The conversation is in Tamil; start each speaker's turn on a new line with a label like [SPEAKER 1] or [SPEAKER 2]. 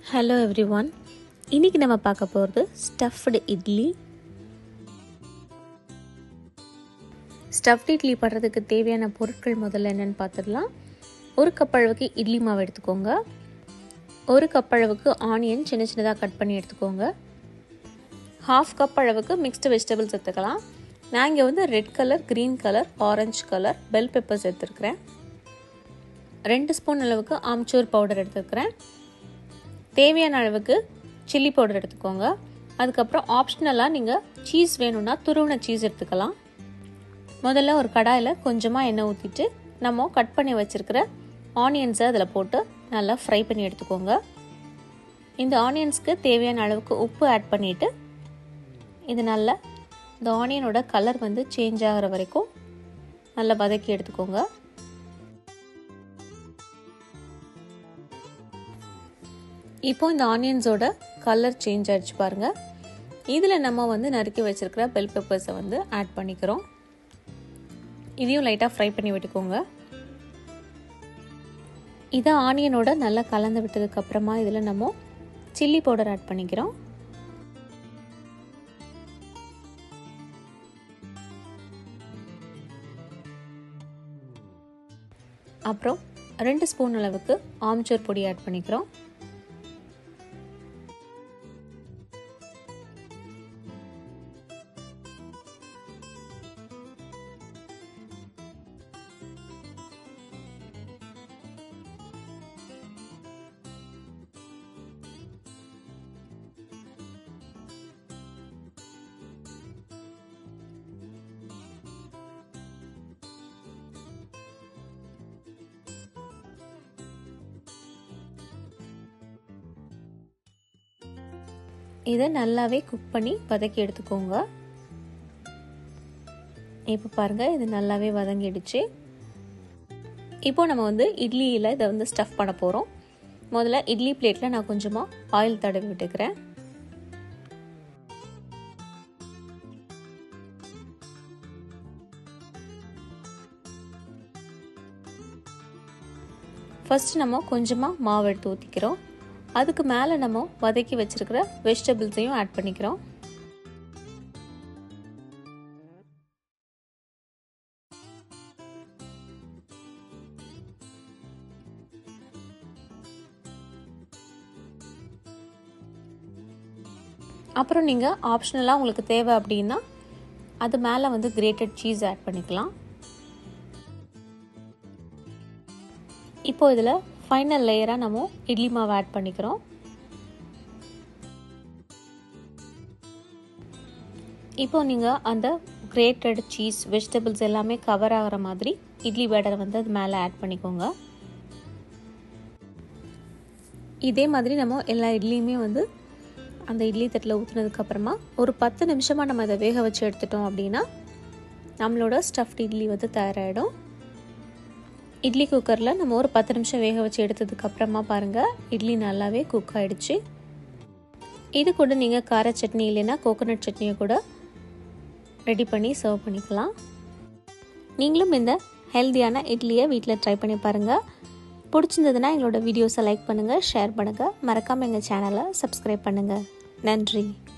[SPEAKER 1] ஹலோ எவ்ரி ஒன் இன்றைக்கி நம்ம பார்க்க போகிறது ஸ்டஃப்டு இட்லி ஸ்டஃப்டு இட்லி பண்ணுறதுக்கு தேவையான பொருட்கள் முதல்ல என்னென்னு பார்த்துடலாம் ஒரு கப் அளவுக்கு இட்லி மாவு எடுத்துக்கோங்க ஒரு கப் அளவுக்கு ஆனியன் சின்ன சின்னதாக கட் பண்ணி எடுத்துக்கோங்க ஹாஃப் கப் அளவுக்கு மிக்ஸ்டு வெஜிடபிள்ஸ் எடுத்துக்கலாம் நான் இங்கே வந்து red colour green colour orange colour bell peppers எடுத்துருக்கிறேன் ரெண்டு ஸ்பூன் அளவுக்கு ஆம்ச்சூர் பவுடர் எடுத்துருக்கிறேன் தேவையான அளவுக்கு சில்லி பவுடர் எடுத்துக்கோங்க அதுக்கப்புறம் ஆப்ஷனலாக நீங்கள் சீஸ் வேணும்னா துருவின சீஸ் எடுத்துக்கலாம் முதல்ல ஒரு கடாயில் கொஞ்சமாக எண்ணெய் ஊற்றிட்டு நம்ம கட் பண்ணி வச்சுருக்கிற ஆனியன்ஸை அதில் போட்டு நல்லா ஃப்ரை பண்ணி எடுத்துக்கோங்க இந்த ஆனியன்ஸ்க்கு தேவையான அளவுக்கு உப்பு ஆட் பண்ணிவிட்டு இது நல்லா இந்த ஆனியனோட கலர் வந்து சேஞ்ச் ஆகிற வரைக்கும் நல்லா வதக்கி எடுத்துக்கோங்க இப்போ இந்த ஆனியன்ஸோட கலர் சேஞ்ச் ஆகிடுச்சு பாருங்கள் இதில் நம்ம வந்து நறுக்கி வச்சுருக்கிற பெல் பெப்பர்ஸை வந்து ஆட் பண்ணிக்கிறோம் இதையும் லைட்டாக ஃப்ரை பண்ணி விட்டுக்கோங்க இதை ஆனியனோட நல்லா கலந்து விட்டதுக்கப்புறமா இதில் நம்ம சில்லி பவுடர் ஆட் பண்ணிக்கிறோம் அப்புறம் ரெண்டு ஸ்பூன் அளவுக்கு ஆம்ச்சூர் பொடி ஆட் பண்ணிக்கிறோம் இதை நல்லாவே குக் பண்ணி வதக்கி எடுத்துக்கோங்க இப்போ பாருங்கள் இது நல்லாவே வதங்கிடுச்சு இப்போ நம்ம வந்து இட்லியில் இதை வந்து ஸ்டஃப் பண்ண போகிறோம் முதல்ல இட்லி பிளேட்டில் நான் கொஞ்சமாக ஆயில் தடவி விட்டுக்கிறேன் ஃபஸ்ட் நம்ம கொஞ்சமாக மாவு எடுத்து ஊற்றிக்கிறோம் அதுக்கு மேலே நம்ம வதக்கி வச்சுருக்கிற வெஜிடபிள்ஸையும் ஆட் பண்ணிக்கிறோம் அப்புறம் நீங்கள் ஆப்ஷனலாக உங்களுக்கு தேவை அப்படின்னா அது மேலே வந்து கிரேட்டட் சீஸ் ஆட் பண்ணிக்கலாம் இப்போ இதில் ஃபைனல் லேயராக நம்ம இட்லி மாவு ஆட் பண்ணிக்கிறோம் இப்போ நீங்கள் அந்த கிரேட்டட் சீஸ் வெஜிடபிள்ஸ் எல்லாமே கவர் ஆகிற மாதிரி இட்லி பேட்டரை வந்து அது மேலே ஆட் பண்ணிக்கோங்க இதே மாதிரி நம்ம எல்லா இட்லியுமே வந்து அந்த இட்லி தட்டில் ஊற்றுனதுக்கப்புறமா ஒரு பத்து நிமிஷமாக நம்ம அதை வேக வச்சு எடுத்துட்டோம் அப்படின்னா நம்மளோட ஸ்டஃப்ட் இட்லி வந்து தயாராகிடும் இட்லி குக்கரில் நம்ம ஒரு பத்து நிமிஷம் வேக வச்சு எடுத்ததுக்கப்புறமா பாருங்கள் இட்லி நல்லாவே குக் ஆகிடுச்சு இது கூட நீங்கள் கார சட்னி இல்லைன்னா கோகோனட் சட்னியை கூட ரெடி பண்ணி சர்வ் பண்ணிக்கலாம் நீங்களும் இந்த ஹெல்த்தியான இட்லியை வீட்டில் ட்ரை பண்ணி பாருங்கள் பிடிச்சிருந்ததுன்னா எங்களோட வீடியோஸை லைக் பண்ணுங்கள் ஷேர் பண்ணுங்கள் மறக்காமல் எங்கள் சேனலை சப்ஸ்கிரைப் பண்ணுங்கள் நன்றி